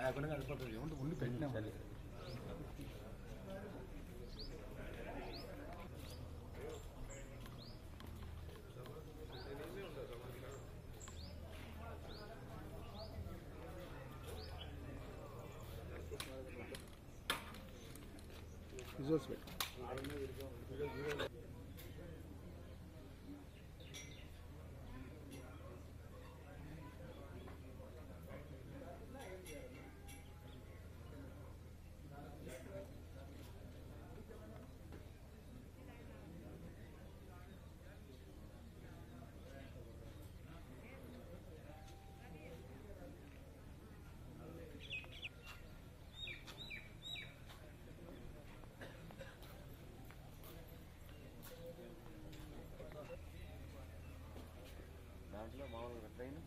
లేకుండా కలిసిపోతుంది ఏముంటుంది ఉండి పెట్టినాం విజువల్స్ పెట్టు దాంట్లో మామూలుగా ట్రైన్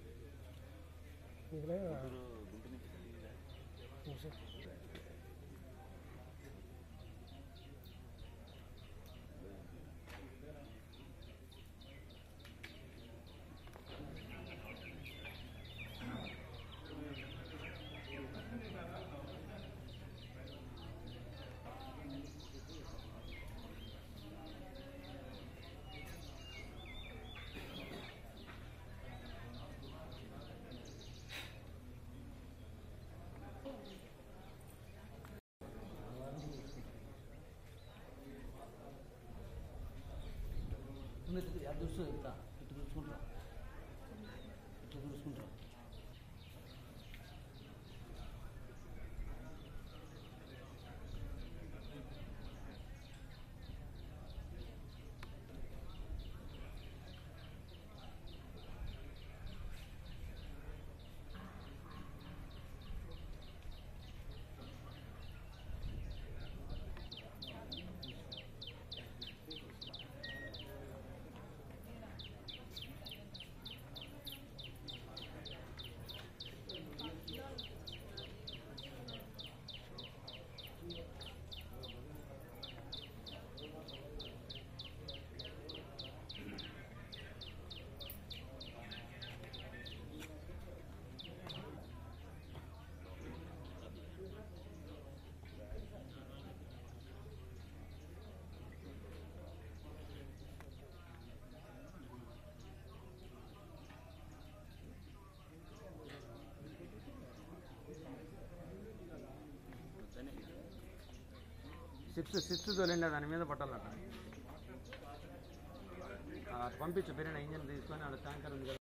ఇక్కడ గుంటూరు గుంటూరు నుంచి చూస్తుంది ఇంత ఇటు చూసుకుంటా ఇట్లా చూసుకుంటా సిక్స్ సిక్స్ తోలండి దాని మీద పట్టాలట ఆ, పంపించు బిర్యానీ ఇంజన్ తీసుకొని ఆడ ట్యాంకర్ ఉంది కదా